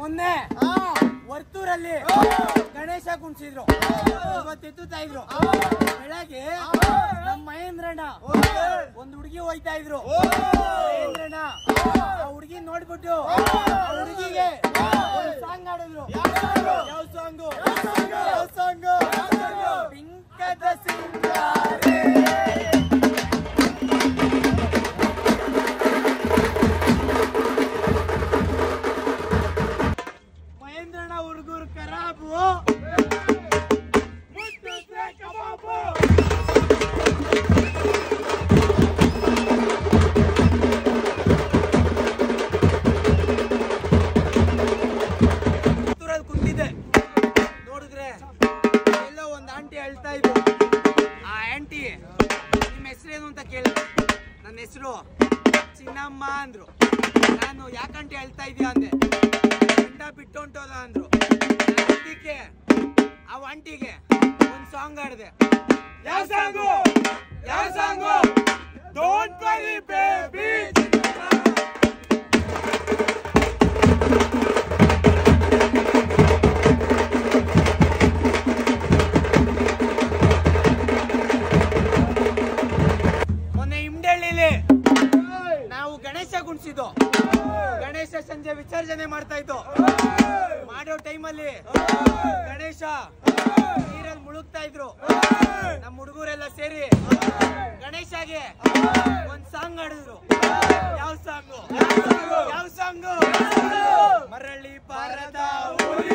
ಮೊನ್ನೆ ವರ್ತೂರಲ್ಲಿ ಗಣೇಶ ಕುಣಿಸಿದ್ರು ಇವತ್ತು ಎತ್ತುತ್ತಾ ಇದ್ರು ಬೆಳಗ್ಗೆ ನಮ್ಮ ಮಹೇಂದ್ರಣ್ಣ ಒಂದ್ ಹುಡುಗಿ ಹೋಯ್ತಾ ಇದ್ರು ಮಹೇಂದ್ರಣ್ಣ ಆ ಹುಡುಗಿ ನೋಡ್ಬಿಟ್ಟು ಆ ಹುಡುಗಿಗೆ ಸಾಂಗ್ ಆಡಿದ್ರು ಯಾವ ಸಾಂಗು ಯಾವ ಸಾಂಗು ಪಿಂಕದ ಸಿಂಗಾರೆ ಮಹೇಂದ್ರಣ್ಣ ಹುಡುಗರು ಖರಾಬು ಮುದ್ದೆ ಕಬಾಬು ಪುತ್ತೂರಲ್ಲಿ ಕುಂತಿದ್ದೆ ನೋಡಿದ್ರೆ ಎಲ್ಲೋ ಒಂದು ಆಂಟಿ ಹೇಳ್ತಾ ಇದ್ರು ಆ ಆಂಟಿ ನಿಮ್ಮ ಹೆಸರೇನು ಅಂತ ಕೇಳಿದೆ ನನ್ನ ಹೆಸರು ಚಿನ್ನಮ್ಮ ಅಂದ್ರು ನಾನು ಯಾಕಂಟಿ ಹೇಳ್ತಾ ಇದೀಯ ಅಂದೆ ಗಂಡ ಬಿಟ್ಟು ಹೊಂಟೋದ ಅಂದ್ರು ನಾನ್ ಅದಕ್ಕೆ ಆ ಆಂಟಿಗೆ ಒಂದು ಸಾಂಗ್ ಆಡಿದೆ ಯಾವ ಸಾಂಗು ಯಾವ ಸಾಂಗು ಡೋಂಟ್ ವರಿ ಬೇಬಿ ಮೊನ್ನೆ ಇಮ್ಡಳ್ಳಿಲಿ ನಾವು ಗಣೇಶ ಗುಣಿಸಿದ್ದು ಗಣೇಶ ಸಂಜೆ ವಿಸರ್ಜನೆ ಮಾಡ್ತಾ ಇದ್ದು ಮಾಡೋ ಟೈಮಲ್ಲಿ ಗಣೇಶ ನೀರಲ್ಲಿ ಮುಳುಗ್ತಾ ಇದ್ರು ನಮ್ಮ ಹುಡುಗರೆಲ್ಲ ಸೇರಿ ಗಣೇಶಗೆ ಒಂದ್ ಸಾಂಗ್ ಆಡಿದ್ರು ಯಾವ ಸಾಂಗು ಯಾವ ಸಾಂಗು ಮರಳಿ ಪಾರದ ಊರಿ